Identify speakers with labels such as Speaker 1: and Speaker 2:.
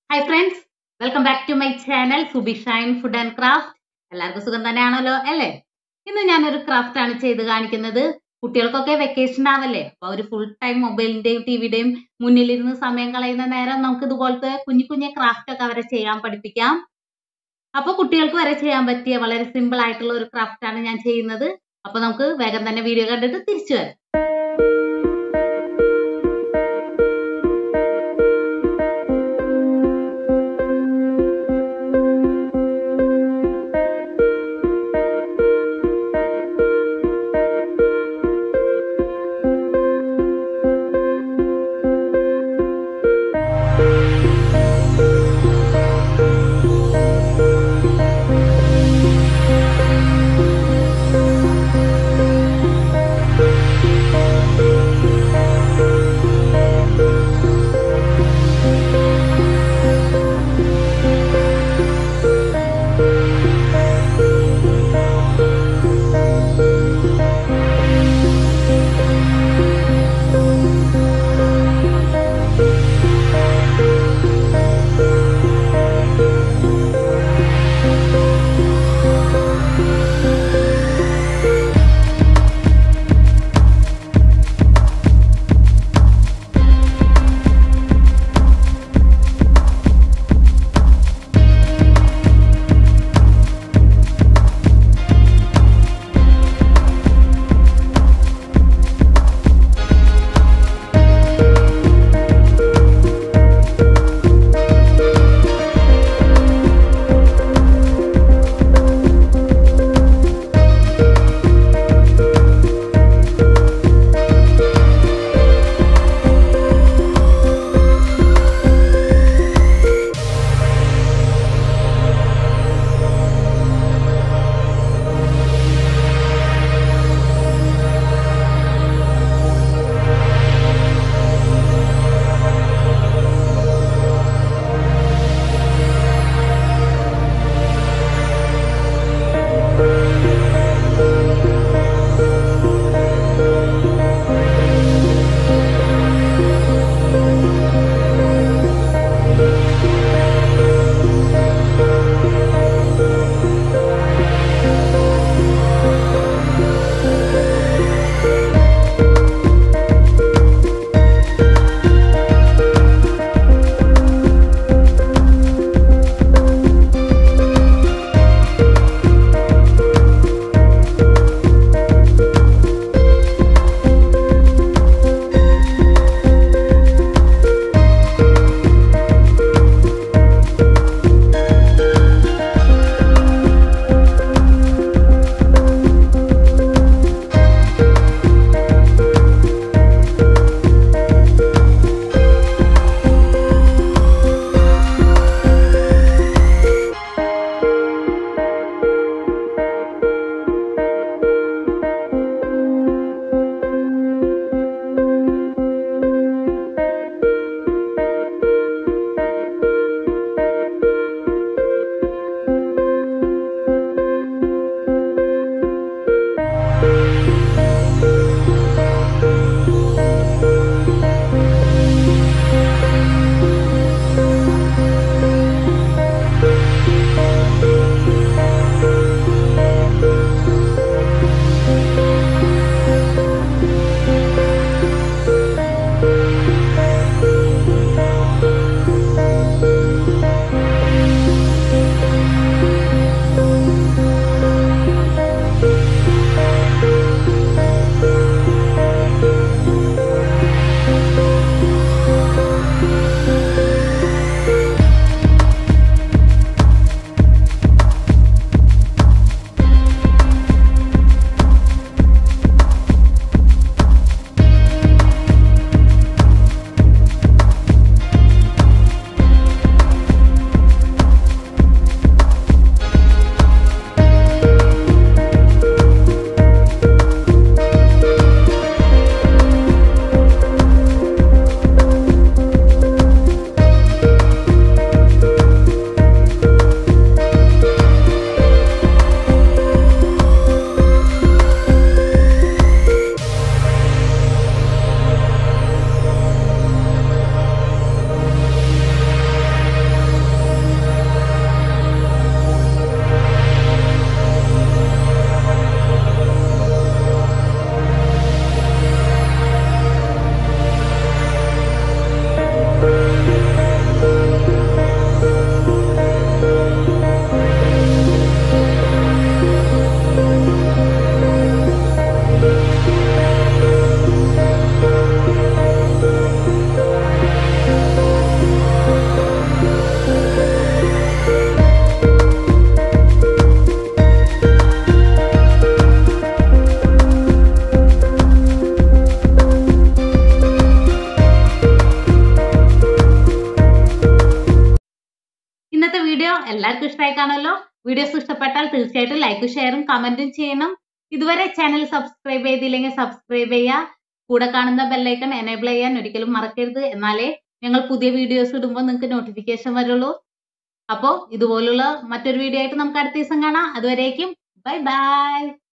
Speaker 1: hi friends welcome back to my channel Subishine food and craft എല്ലാവർക്കും സുഖം തന്നെയാണല്ലോ അല്ലേ ഇന്ന് ഞാനൊരു ക്രാഫ്റ്റ് ആണ് ചെയ്ത് കാണിക്കുന്നത് കുട്ടികൾക്കൊക്കെ വെക്കേഷൻ ആവല്ലേ അപ്പൊ ഒരു ഫുൾ ടൈം മൊബൈലിന്റെയും ടിവിയുടെയും മുന്നിലിരുന്ന് സമയം കളയുന്ന നേരം നമുക്ക് ഇതുപോലത്തെ കുഞ്ഞു കുഞ്ഞു ക്രാഫ്റ്റ് ഒക്കെ അവരെ ചെയ്യാൻ പഠിപ്പിക്കാം അപ്പൊ കുട്ടികൾക്ക് വരെ ചെയ്യാൻ പറ്റിയ വളരെ സിമ്പിൾ ആയിട്ടുള്ള ഒരു ക്രാഫ്റ്റ് ആണ് ഞാൻ ചെയ്യുന്നത് അപ്പൊ നമുക്ക് വേഗം തന്നെ വീഡിയോ കണ്ടിട്ട് തിരിച്ചു വരാം വീഡിയോ എല്ലാവർക്കും ഇഷ്ടമായി കാണുമല്ലോ വീഡിയോസ് ഇഷ്ടപ്പെട്ടാൽ തീർച്ചയായിട്ടും ലൈക്കും ഷെയറും കമന്റും ചെയ്യണം ഇതുവരെ ചാനൽ സബ്സ്ക്രൈബ് ചെയ്തില്ലെങ്കിൽ സബ്സ്ക്രൈബ് ചെയ്യുക കൂടെ കാണുന്ന ബെല്ലൈക്കൺ എനേബിൾ ചെയ്യാൻ ഒരിക്കലും മറക്കരുത് എന്നാലേ ഞങ്ങൾ പുതിയ വീഡിയോസ് ഇടുമ്പോൾ നിങ്ങൾക്ക് നോട്ടിഫിക്കേഷൻ വരുള്ളൂ അപ്പോൾ ഇതുപോലുള്ള മറ്റൊരു വീഡിയോ ആയിട്ട് നമുക്ക് അടുത്ത ദിവസം കാണാം അതുവരേക്കും ബൈ ബൈ